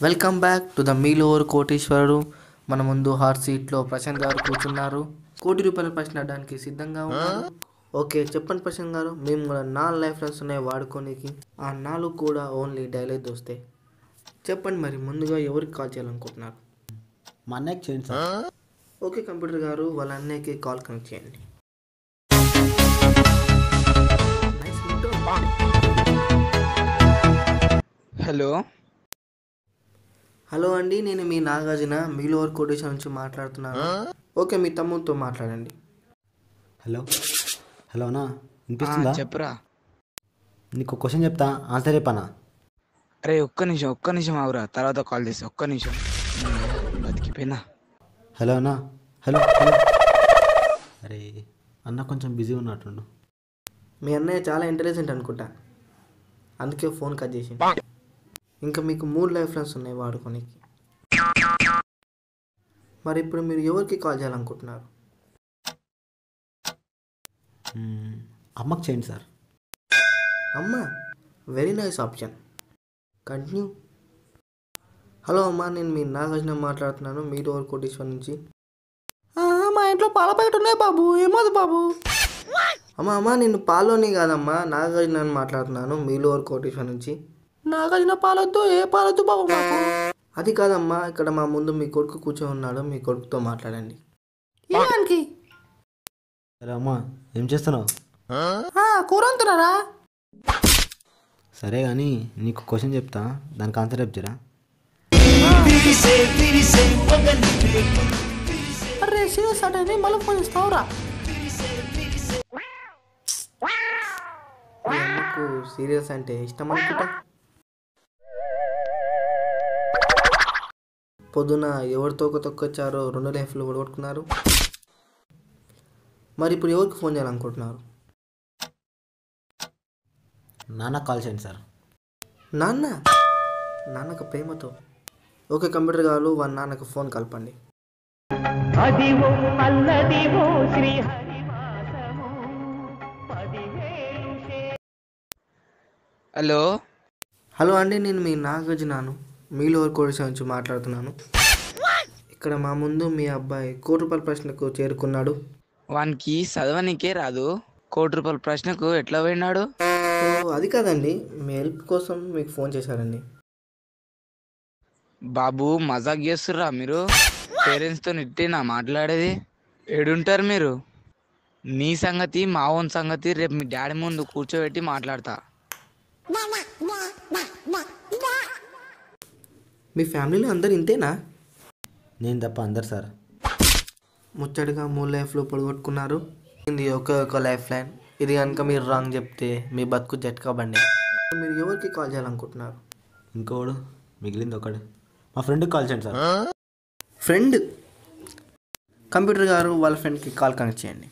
Welcome back to the meal over Koteswarudu మన ముందు hot సీట్లో ప్రశాంత్ గారు కూర్చున్నారు కోటి రూపాయల ప్రశ్న అడడానికి సిద్ధంగా ఉన్నారు ఓకే చెప్పండి ప్రశాంత్ గారు మేము కూడా నాలుగు లైఫ్ లైన్స్ ఉన్నాయి వాడుకోనికి ఆ నాలుగు కూడా ఓన్లీ డైలీ దోస్తే చెప్పండి మరి ముందుగా ఎవరికి కాల్ చేయాలనుకుంటున్నారు మా అన్నయ్యకి చేయండి సార్ ఓకే కంప్యూటర్ గారు వాళ్ళ అన్నయ్యకి కాల్ కనెక్ట్ చేయండి Nice ringtone. హలో హలో అండి నేను మీ నాగార్జున మీలోవర్ కోటేశ్వర నుంచి మాట్లాడుతున్నాను ఓకే మీ తమ్ముడితో మాట్లాడండి హలో హలో అన్నా వినిపిస్తుందా చెప్పురా నీకు క్వశ్చన్ చెప్తా ఆన్సర్ చెప్పనా అరే ఒక్క నిమిషం ఒక్క నిమిషం ఆగురా తర్వాత కాల్ చేసి ఒక్క నిమిషం ఉమ్, బతికిపోయినా హలో అన్నా హలో హలో అరే అన్న కొంచెం బిజీ ఉన్నట్టుండు మీ అన్నయ్య చాలా ఇంటెలిజెంట్ అనుకుంటా అందుకే ఫోన్ కట్ చేసి ఇంకా మీకు మూడు లైఫ్ లైన్స్ ఉన్నాయి వాడుకోనికి మరి ఇప్పుడు మీరు ఎవరికి కాల్ చేయాలనుకుంటున్నారు మ్మ్, అమ్మకి చేయండి సార్ అమ్మ very nice option continue hello అమ్మా నేను మీ నాగార్జున మాట్లాడుతున్నాను మీరు ఎవరు కోటేశ్వర్ నుంచి మా ఇంట్లో పాల ప్యాకెట్ ఉన్నాయి బాబు ఏమది బాబు అమ్మా అమ్మా నేను పాలోని కాదమ్మా నాగార్జున అని మాట్లాడుతున్నాను మీలో ఎవరు కోటేశ్వర్ నుంచి నాగార్జున పాలొద్దు ఏ పాలొద్దు బాబు మాకు అది కాదమ్మా ఇక్కడ మా ముందు మీ కొడుకు కూర్చొని ఉన్నాడు మీ కొడుకుతో మాట్లాడండి ఏదానికి సరే అమ్మా ఏం చేస్తున్నావు కూర వంతున్నారా సరే కానీ నీకు క్వశ్చన్ చెప్తా దానికి ఆన్సర్ చెప్తారా అరే సీరియస్ అంటే మళ్ళీ ఫోన్ ఇస్తావురా మీ అమ్మకు సీరియస్ అంటే ఇష్టం అనుకుంటా పొద్దున ఎవరితో ఒక తొక్కొచ్చారో రెండు లైఫ్లు కొట్టుకున్నారు మరి ఇప్పుడు ఎవరికి ఫోన్ చేయాలనుకుంటున్నారు నాన్న కాల్ చేయండి సార్ నాన్న నాన్నకు ప్రేమతో ఓకే కంప్యూటర్ కావాలి వాళ్ళ నాన్నకు ఫోన్ కలపండి అదివో అల్లదివో శ్రీహరివాసము పదివేలు హలో హలో అండి నేను మీ నాగార్జునాను మీలో కోడిసా నుంచి మాట్లాడుతున్నాను ఇక్కడ మా ముందు మీ అబ్బాయి కోటి రూపాయల ప్రశ్నకు చేరుకున్నాడు వానికి చదవనికే రాదు కోటి రూపాయల ప్రశ్నకు ఎట్లా పోయినాడు ఓ, అది కాదండి మీ హెల్ప్ కోసం మీకు ఫోన్ చేశారండి బాబు మజాక్ చేస్తుర్రా మీరు పేరెంట్స్తో ఇట్టేనా మాట్లాడేది ఏడుంటారు మీరు నీ సంగతి మా ఓన్ సంగతి రేపు మీ డాడీ ముందు కూర్చోబెట్టి మాట్లాడతా మీ ఫ్యామిలీలో అందరు ఇంతేనా నేను తప్ప అందరు సార్ ముచ్చటగా మూడు లైఫ్లో పొడగొట్టుకున్నారు ఇది ఒకే ఒక లైఫ్ లైన్ ఇది కనుక మీరు రాంగ్ చెప్తే మీ బతుకు జట్కా బండి మీరు ఎవరికి కాల్ చేయాలనుకుంటున్నారు ఇంకోడు మిగిలింది ఒకడు మా ఫ్రెండ్కి కాల్ చేయండి సార్ ఫ్రెండ్ కంప్యూటర్ గారు వాళ్ళ ఫ్రెండ్కి కాల్ కనెక్ట్ చేయండి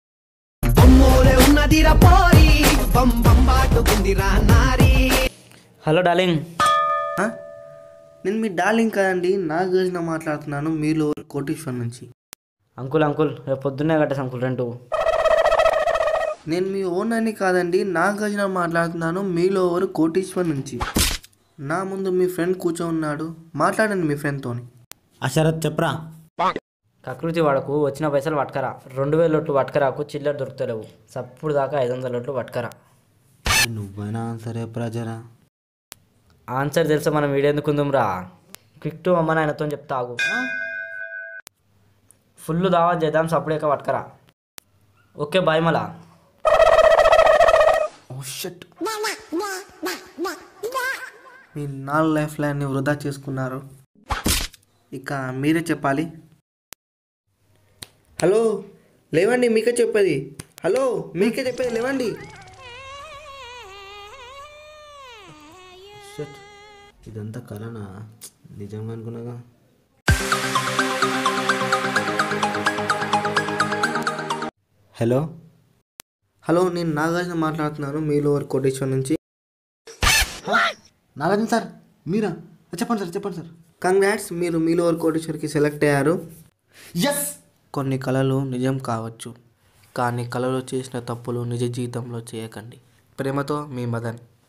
హలో డార్లింగ్ ఆ? నేను మీ డార్లింగ్ కదండి నాగార్జున మాట్లాడుతున్నాను మీలో కోటేశ్వర్ నుంచి అంకుల్ అంకుల్ రేపు పొద్దున్నే కట్టేసి అంకుల్ రెంటు నేను మీ ఓన్ అని కాదండి నాగార్జున మాట్లాడుతున్నాను మీలో ఎవరు కోటేశ్వర్ నుంచి నా ముందు మీ ఫ్రెండ్ కూర్చో ఉన్నాడు మాట్లాడండి మీ ఫ్రెండ్తోని అషరత్ చెప్పరా కకృతి వాడకు వచ్చిన పైసలు పట్టుకరా రెండు వేల లొట్లు పట్టుకరాకు చిల్లర దొరుకుతలేవు సప్పుడు దాకా ఐదు వందల లొట్లు పట్టుకరా నువ్వైనా ఆన్సర్ చెప్పరా జరా ఆన్సర్ తెలిస్తే మనం వీడెందుకుందాం రా క్విక్ టు అమ్మ నాయనతో చెప్తా ఆగు ఫుల్ దావా చేద్దాం సప్పుడేక పట్టుకరా ఓకే బాయ్ మళ్ళా ఓ షట్ మీ నాలుగు లైఫ్ లైన్ని వృధా చేసుకున్నారు ఇక మీరే చెప్పాలి హలో లేవండి మీకే చెప్పేది హలో మీకే చెప్పేది లేవండి షట్ ఇదంతా కలనా నిజంగా అనుకున్నాగా హలో హలో నేను నాగార్జున మాట్లాడుతున్నాను మీలో ఎవరు కోటేశ్వర్ నుంచి నాగార్జున సార్ మీరా చెప్పండి సార్ చెప్పండి సార్ కంగ్రాట్స్ మీరు మీలో ఎవరు కోటేశ్వర్కి సెలెక్ట్ అయ్యారు ఎస్ కొన్ని కళలు నిజం కావచ్చు కానీ కళలో చేసిన తప్పులు నిజ జీవితంలో చేయకండి ప్రేమతో మీ మదన్